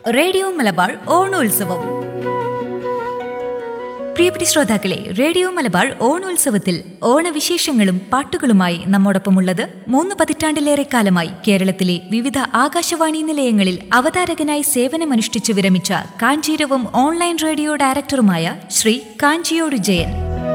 radio Malabar ഓണോത്സവം പ്രിയപ്പെട്ട ശ്രോതാക്കളെ radio Malabar ഓണോത്സവത്തിൽ ഓണവിശേഷങ്ങളും പാട്ടുകളുമായി നമ്മോടൊപ്പമുള്ളത് മൂന്ന് പതിറ്റാണ്ടിലേറെ കാലമായി കേരളത്തിലെ വിവിധ ആകാശവാണി നിലയങ്ങളിൽ അവതാരകനായി സേവനമനുഷ്ഠിച്ചു വിരമിച്ച കാഞ്ചീരവം ഓൺലൈൻ റേഡിയോ ഡയറക്ടറുമായ ശ്രീ കാഞ്ചിയോട് ജയൻ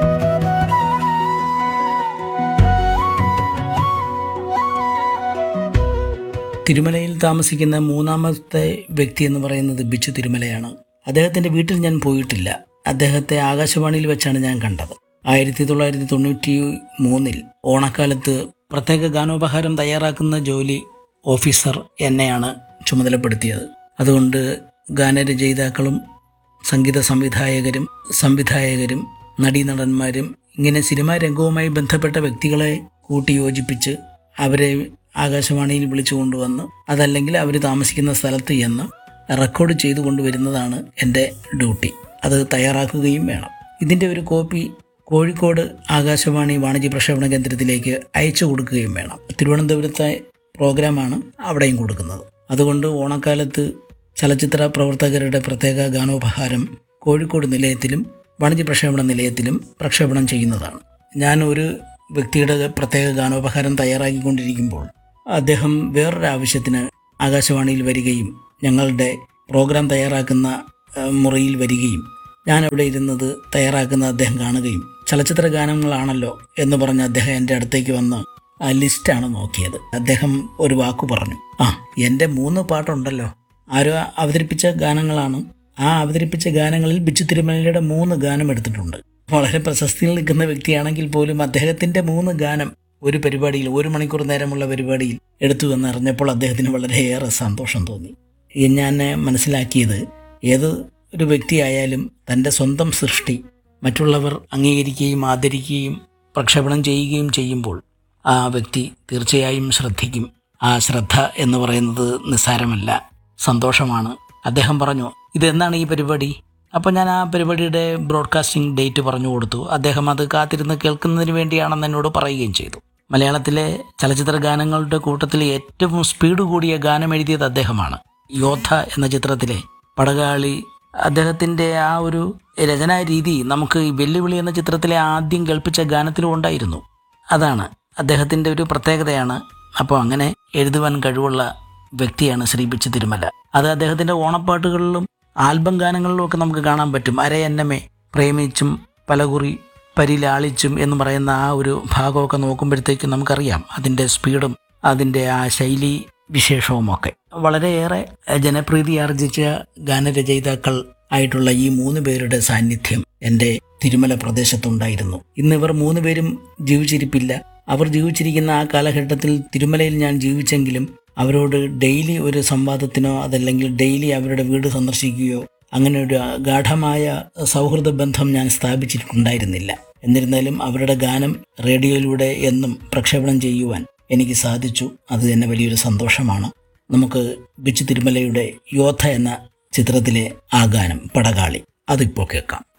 തിരുമലയിൽ താമസിക്കുന്ന മൂന്നാമത്തെ വ്യക്തി എന്ന് പറയുന്നത് ബിച്ചു തിരുമലയാണ് അദ്ദേഹത്തിൻ്റെ വീട്ടിൽ ഞാൻ പോയിട്ടില്ല അദ്ദേഹത്തെ ആകാശവാണിയിൽ വെച്ചാണ് ഞാൻ കണ്ടത് ആയിരത്തി തൊള്ളായിരത്തി തൊണ്ണൂറ്റി മൂന്നിൽ ഓണക്കാലത്ത് പ്രത്യേക ഗാനോപഹാരം തയ്യാറാക്കുന്ന ജോലി ഓഫീസർ എന്നെയാണ് ചുമതലപ്പെടുത്തിയത് അതുകൊണ്ട് ഗാനരചയിതാക്കളും സംഗീത സംവിധായകരും സംവിധായകരും നടീനടന്മാരും ഇങ്ങനെ സിനിമാ രംഗവുമായി ബന്ധപ്പെട്ട വ്യക്തികളെ കൂട്ടിയോജിപ്പിച്ച് അവരെ ആകാശവാണിയിൽ വിളിച്ചു കൊണ്ടുവന്ന് അതല്ലെങ്കിൽ അവർ താമസിക്കുന്ന സ്ഥലത്ത് ചെന്ന് റെക്കോർഡ് ചെയ്തു കൊണ്ടുവരുന്നതാണ് എൻ്റെ ഡ്യൂട്ടി അത് തയ്യാറാക്കുകയും വേണം ഇതിൻ്റെ ഒരു കോപ്പി കോഴിക്കോട് ആകാശവാണി വാണിജ്യ പ്രക്ഷേപണ കേന്ദ്രത്തിലേക്ക് അയച്ചു കൊടുക്കുകയും വേണം തിരുവനന്തപുരത്തെ പ്രോഗ്രാമാണ് അവിടെയും കൊടുക്കുന്നത് അതുകൊണ്ട് ഓണക്കാലത്ത് ചലച്ചിത്ര പ്രവർത്തകരുടെ പ്രത്യേക ഗാനോപഹാരം കോഴിക്കോട് നിലയത്തിലും വാണിജ്യ പ്രക്ഷേപണ നിലയത്തിലും പ്രക്ഷേപണം ചെയ്യുന്നതാണ് ഞാൻ ഒരു വ്യക്തിയുടെ പ്രത്യേക ഗാനോപഹാരം തയ്യാറാക്കിക്കൊണ്ടിരിക്കുമ്പോൾ അദ്ദേഹം വേറൊരു ആവശ്യത്തിന് ആകാശവാണിയിൽ വരികയും ഞങ്ങളുടെ പ്രോഗ്രാം തയ്യാറാക്കുന്ന ഏഹ്, മുറിയിൽ വരികയും ഞാൻ അവിടെ ഇരുന്നത് തയ്യാറാക്കുന്ന അദ്ദേഹം കാണുകയും ചലച്ചിത്ര ഗാനങ്ങളാണല്ലോ എന്ന് പറഞ്ഞ് അദ്ദേഹം എൻ്റെ അടുത്തേക്ക് വന്ന് ആ ലിസ്റ്റാണ് നോക്കിയത് അദ്ദേഹം ഒരു വാക്കു പറഞ്ഞു ആ എൻ്റെ മൂന്ന് പാട്ടുണ്ടല്ലോ ആരോ അവതരിപ്പിച്ച ഗാനങ്ങളാണ് ആ അവതരിപ്പിച്ച ഗാനങ്ങളിൽ ബിച്ചു തിരുമലയുടെ മൂന്ന് ഗാനം എടുത്തിട്ടുണ്ട് വളരെ പ്രശസ്തിയിൽ നിൽക്കുന്ന വ്യക്തിയാണെങ്കിൽ പോലും അദ്ദേഹത്തിന്റെ മൂന്ന് ഗാനം ഒരു പരിപാടിയിൽ ഒരു മണിക്കൂർ നേരമുള്ള പരിപാടിയിൽ എടുത്തു എന്നറിഞ്ഞപ്പോൾ അദ്ദേഹത്തിന് വളരെയേറെ സന്തോഷം തോന്നി ഈ ഞാൻ മനസ്സിലാക്കിയത് ഏത് ഒരു വ്യക്തിയായാലും തൻ്റെ സ്വന്തം സൃഷ്ടി മറ്റുള്ളവർ അംഗീകരിക്കുകയും ആദരിക്കുകയും പ്രക്ഷേപണം ചെയ്യുകയും ചെയ്യുമ്പോൾ ആ വ്യക്തി തീർച്ചയായും ശ്രദ്ധിക്കും ആ ശ്രദ്ധ എന്ന് പറയുന്നത് നിസ്സാരമല്ല സന്തോഷമാണ് അദ്ദേഹം പറഞ്ഞു ഇതെന്നാണ് ഈ പരിപാടി അപ്പോൾ ഞാൻ ആ പരിപാടിയുടെ ബ്രോഡ്കാസ്റ്റിംഗ് ഡേറ്റ് പറഞ്ഞു കൊടുത്തു അദ്ദേഹം അത് കാത്തിരുന്ന് കേൾക്കുന്നതിന് വേണ്ടിയാണെന്ന് എന്നോട് പറയുകയും ചെയ്തു മലയാളത്തിലെ ചലച്ചിത്ര ഗാനങ്ങളുടെ കൂട്ടത്തിൽ ഏറ്റവും സ്പീഡ് കൂടിയ ഗാനം എഴുതിയത് അദ്ദേഹമാണ് യോദ്ധ എന്ന ചിത്രത്തിലെ പടകാളി അദ്ദേഹത്തിൻ്റെ ആ ഒരു രചനാ രീതി നമുക്ക് ഈ വെല്ലുവിളി എന്ന ചിത്രത്തിലെ ആദ്യം കേൾപ്പിച്ച ഗാനത്തിലും ഉണ്ടായിരുന്നു അതാണ് അദ്ദേഹത്തിൻ്റെ ഒരു പ്രത്യേകതയാണ് അപ്പോൾ അങ്ങനെ എഴുതുവാൻ കഴിവുള്ള വ്യക്തിയാണ് ശ്രീ ബിച്ചു തിരുമല അത് അദ്ദേഹത്തിൻ്റെ ഓണപ്പാട്ടുകളിലും ആൽബം ഗാനങ്ങളിലും ഒക്കെ നമുക്ക് കാണാൻ പറ്റും അര എന്നമേ പ്രേമിച്ചും പലകുറി പരിലാളിച്ചും എന്ന് പറയുന്ന ആ ഒരു ഭാഗമൊക്കെ നോക്കുമ്പോഴത്തേക്കും നമുക്കറിയാം അതിൻ്റെ സ്പീഡും അതിൻ്റെ ആ ശൈലി വിശേഷവുമൊക്കെ വളരെയേറെ ജനപ്രീതി ആർജിച്ച ഗാനരചയിതാക്കൾ ആയിട്ടുള്ള ഈ മൂന്ന് പേരുടെ സാന്നിധ്യം എൻ്റെ തിരുമല പ്രദേശത്തുണ്ടായിരുന്നു ഇന്ന് ഇവർ മൂന്ന് പേരും ജീവിച്ചിരിപ്പില്ല അവർ ജീവിച്ചിരിക്കുന്ന ആ കാലഘട്ടത്തിൽ തിരുമലയിൽ ഞാൻ ജീവിച്ചെങ്കിലും അവരോട് ഡെയിലി ഒരു സംവാദത്തിനോ അതല്ലെങ്കിൽ ഡെയിലി അവരുടെ വീട് സന്ദർശിക്കുകയോ അങ്ങനെ ഒരു ഗാഠമായ സൗഹൃദ ബന്ധം ഞാൻ സ്ഥാപിച്ചിട്ടുണ്ടായിരുന്നില്ല എന്നിരുന്നാലും അവരുടെ ഗാനം റേഡിയോയിലൂടെ എന്നും പ്രക്ഷേപണം ചെയ്യുവാൻ എനിക്ക് സാധിച്ചു അത് തന്നെ വലിയൊരു സന്തോഷമാണ് നമുക്ക് ബിച്ചു തിരുമലയുടെ യോദ്ധ എന്ന ചിത്രത്തിലെ ആ ഗാനം പടകാളി അതിപ്പോൾ കേൾക്കാം